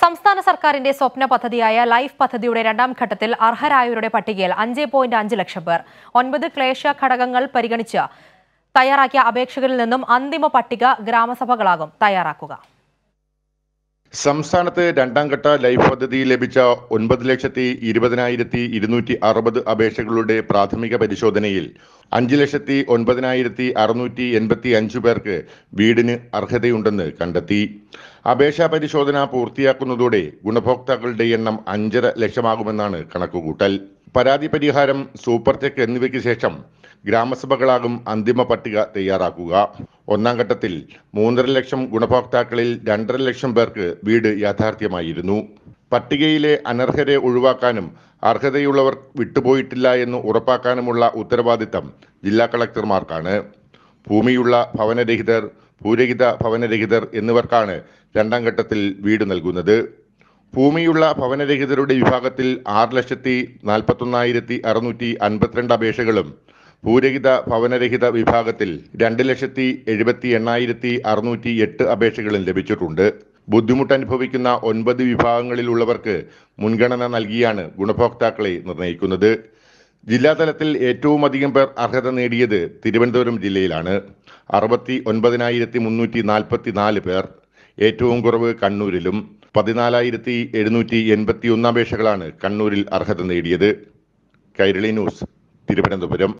സംസ്ഥാന സർക്കാരിന്റെ സ്വപ്ന പദ്ധതിയായ ലൈഫ് പദ്ധതിയുടെ രണ്ടാം ഘട്ടത്തിൽ അർഹരായവരുടെ പട്ടികയിൽ അഞ്ച് പോയിന്റ് അഞ്ച് ലക്ഷം പേർ ഒൻപത് ക്ലേശ ഘടകങ്ങൾ പരിഗണിച്ച് തയ്യാറാക്കിയ അപേക്ഷകരിൽ നിന്നും അന്തിമ പട്ടിക ഗ്രാമസഭകളാകും തയ്യാറാക്കുക സംസ്ഥാനത്ത് രണ്ടാം ഘട്ട ലൈഫ് പദ്ധതിയിൽ ലഭിച്ച ഒൻപത് ലക്ഷത്തി ഇരുപതിനായിരത്തി ഇരുന്നൂറ്റി അറുപത് അപേക്ഷകളുടെ പ്രാഥമിക പരിശോധനയിൽ അഞ്ച് ലക്ഷത്തി ഒൻപതിനായിരത്തി അറുന്നൂറ്റി എൺപത്തി അഞ്ച് പേർക്ക് വീടിന് അർഹതയുണ്ടെന്ന് കണ്ടെത്തി അപേക്ഷാ പരിശോധന പൂർത്തിയാക്കുന്നതോടെ ഗുണഭോക്താക്കളുടെ എണ്ണം അഞ്ചര ലക്ഷമാകുമെന്നാണ് കണക്കുകൂട്ടൽ പരാതി പരിഹാരം സൂപ്പർ ചെക്ക് എന്നിവയ്ക്ക് ശേഷം ഗ്രാമസഭകളാകും അന്തിമ പട്ടിക തയ്യാറാക്കുക ഒന്നാം ഘട്ടത്തിൽ മൂന്നര ലക്ഷം ഗുണഭോക്താക്കളിൽ രണ്ടര ലക്ഷം പേർക്ക് വീട് യാഥാർത്ഥ്യമായിരുന്നു പട്ടികയിലെ അനർഹരെ ഒഴിവാക്കാനും അർഹതയുള്ളവർ വിട്ടുപോയിട്ടില്ല എന്ന് ഉറപ്പാക്കാനുമുള്ള ഉത്തരവാദിത്തം ജില്ലാ കളക്ടർമാർക്കാണ് ഭൂമിയുള്ള ഭവനരഹിതർ ഭൂരഹിത ഭവനരഹിതർ എന്നിവർക്കാണ് രണ്ടാം ഘട്ടത്തിൽ വീട് നൽകുന്നത് ഭൂമിയുള്ള ഭവനരഹിതരുടെ വിഭാഗത്തിൽ ആറ് ലക്ഷത്തി നാൽപ്പത്തൊന്നായിരത്തി അറുന്നൂറ്റി അൻപത്തിരണ്ട് അപേക്ഷകളും ഭൂരഹിത ഭവനരഹിത വിഭാഗത്തിൽ രണ്ട് ലക്ഷത്തി എഴുപത്തി എണ്ണായിരത്തി അറുന്നൂറ്റി എട്ട് അപേക്ഷകളും ലഭിച്ചിട്ടുണ്ട് ബുദ്ധിമുട്ട് അനുഭവിക്കുന്ന ഒൻപത് വിഭാഗങ്ങളിലുള്ളവർക്ക് മുൻഗണന നൽകിയാണ് ഗുണഭോക്താക്കളെ നിർണ്ണയിക്കുന്നത് ജില്ലാതലത്തിൽ ഏറ്റവും അധികം പേർ അർഹത നേടിയത് തിരുവനന്തപുരം ജില്ലയിലാണ് അറുപത്തി ഒൻപതിനായിരത്തി മുന്നൂറ്റി നാൽപ്പത്തി നാല് പേർ ഏറ്റവും കുറവ് കണ്ണൂരിലും പതിനാലായിരത്തി എഴുന്നൂറ്റി എൺപത്തി ഒന്ന് അപേക്ഷകളാണ് കണ്ണൂരിൽ അർഹത നേടിയത് കൈരളി ന്യൂസ് തിരുവനന്തപുരം